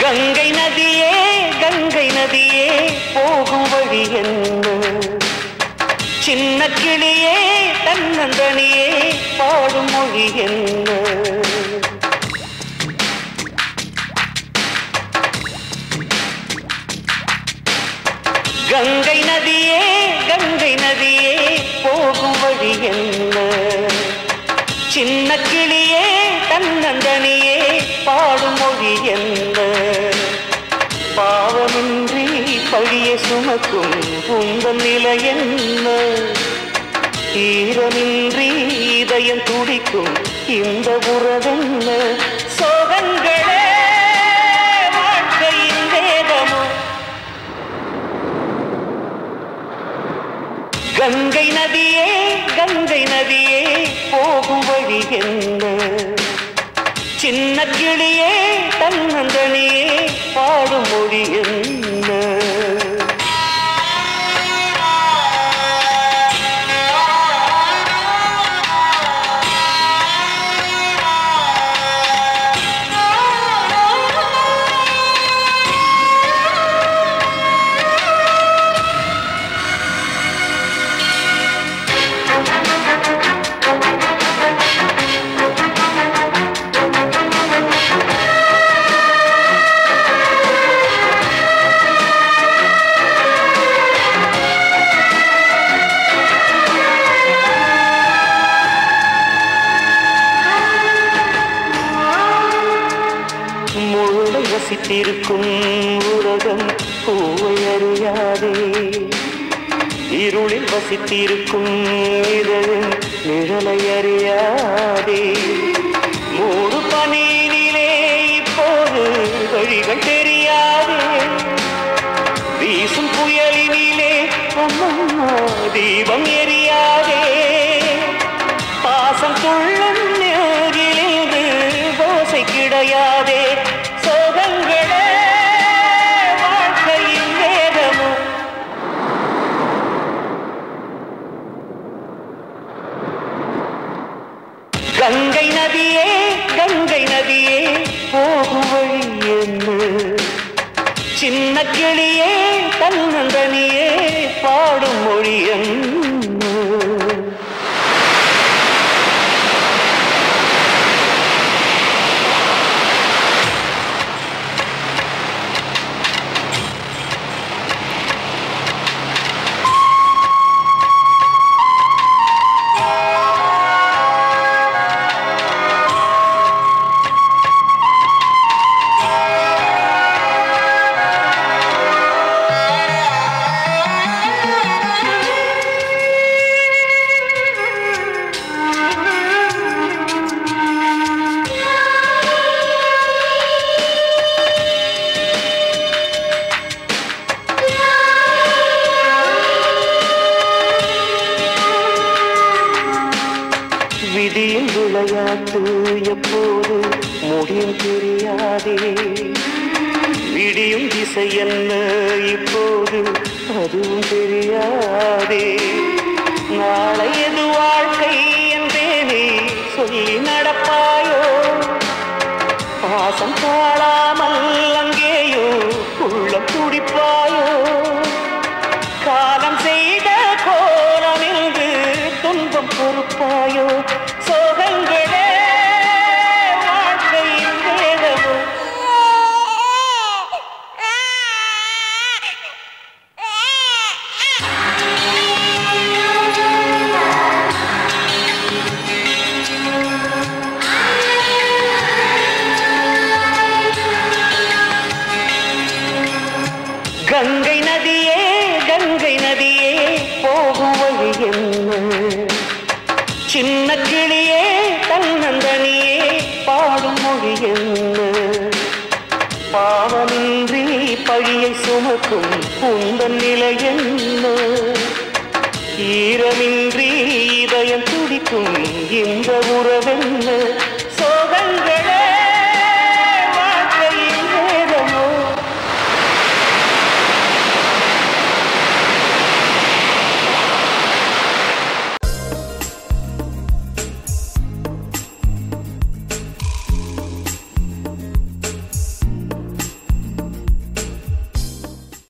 கங்கை நதியே கங்கை நதியே போகும் வழி என்ன சின்ன கிளியே தன்னந்தனியே பாடும் மொழி என்ன கங்கை நதியே கங்கை நதியே போகும் வழி என்ன சின்ன கிளியே தன்னந்தனியே பாடும் மொழி என்ன பாவமின்றி பழிய சுமக்கும் உங்கள் நிலை என்ன ஈரமின்றி இதயம் துடிக்கும் இந்த உறவென்ன சோகங்களே வாழ்க்கையின் வேதமோ கங்கை நதியே கங்கை நதியே போகும் வழி என்ன சின்ன கிளியே தன்னந்தனியே பாடும் மொழி என்ன முழுதை வசித்திருக்கும் உலகம் பூவை அறியாதே இருளில் வசித்திருக்கும் இதழும் நிழலை அறியாதே மூடு பனியினிலே இப்போது வழிகள் தெரியாதே வீசும் புயலினிலே அம்மம்மா தீபம் எரியாதே பாசம் துள்ளும் நேரிலிருந்து ஓசை கிடையாதே சோகங்களே வாழ்க்கையின் வேதமோ கங்கை நதியே கங்கை நதியே போகும் வழி என்ன சின்ன கிளியே தன்னந்தனியே பாடும் மொழி என்ன விதியின் விளையாட்டு எப்போது முடியும் தெரியாதே விடியும் திசை என்ன இப்போது அதுவும் தெரியாதே நாளை எது வாழ்க்கை என்றேனே சொல்லி நடப்பாயோ பாசம் தாழாமல் அங்கேயோ உள்ளம் துடிப்பாயோ காலம் செய்த கோலம் என்று துன்பம் பொறுப்பாயோ சோகங்களே வாழ்க்கையின் வேதமோ கங்கை நதியே கங்கை நதியே போகும் வழி என்ன சின்ன கிளியே தன்னந்தனியே பாடும் மொழி என்ன பாவமின்றி பழியை சுமக்கும் உந்தன் நிலை என்ன ஈரமின்றி இதயம் துடிக்கும் இந்த உறவென்ன